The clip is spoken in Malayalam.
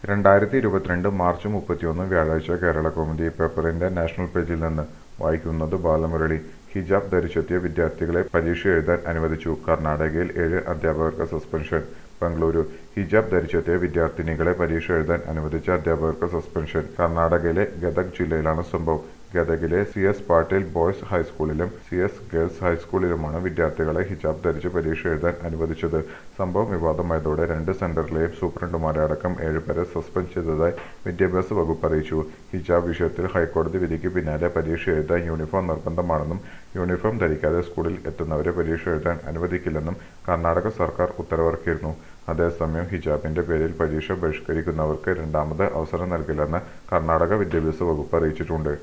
രണ്ടായിരത്തി ഇരുപത്തിരണ്ട് മാർച്ച് മുപ്പത്തിയൊന്ന് വ്യാഴാഴ്ച കേരള കൗമുദി പേപ്പറിന്റെ നാഷണൽ പേജിൽ നിന്ന് വായിക്കുന്നത് ബാലമുരളി ഹിജാബ് ധരിച്ചെത്തിയ വിദ്യാർത്ഥികളെ പരീക്ഷ എഴുതാൻ അനുവദിച്ചു കർണാടകയിൽ ഏഴ് അധ്യാപകർക്ക് സസ്പെൻഷൻ ബംഗളൂരു ഹിജാബ് ധരിച്ചെത്തിയ വിദ്യാർത്ഥിനികളെ പരീക്ഷ എഴുതാൻ അനുവദിച്ച അധ്യാപകർക്ക് സസ്പെൻഷൻ കർണാടകയിലെ ഗദഗ് ജില്ലയിലാണ് സംഭവം ഗദഗിലെ സി എസ് പാട്ടീൽ ബോയ്സ് ഹൈസ്കൂളിലും സി എസ് ഗേൾസ് ഹൈസ്കൂളിലുമാണ് വിദ്യാർത്ഥികളെ ഹിജാബ് ധരിച്ച് പരീക്ഷ എഴുതാൻ അനുവദിച്ചത് സംഭവം വിവാദമായതോടെ രണ്ട് സെന്ററിലെയും സൂപ്രണ്ടുമാരെ അടക്കം ഏഴുപേരെ സസ്പെൻഡ് ചെയ്തതായി വിദ്യാഭ്യാസ വകുപ്പ് അറിയിച്ചു ഹിജാബ് വിഷയത്തിൽ ഹൈക്കോടതി വിധിക്ക് പിന്നാലെ പരീക്ഷ എഴുതാൻ യൂണിഫോം നിർബന്ധമാണെന്നും യൂണിഫോം ധരിക്കാതെ സ്കൂളിൽ എത്തുന്നവരെ പരീക്ഷ എഴുതാൻ അനുവദിക്കില്ലെന്നും കർണാടക സർക്കാർ ഉത്തരവിറക്കിയിരുന്നു അതേസമയം ഹിജാബിന്റെ പേരിൽ പരീക്ഷ ബഹിഷ്കരിക്കുന്നവർക്ക് രണ്ടാമത് അവസരം നൽകില്ലെന്ന് കർണാടക വിദ്യാഭ്യാസ വകുപ്പ് അറിയിച്ചിട്ടുണ്ട്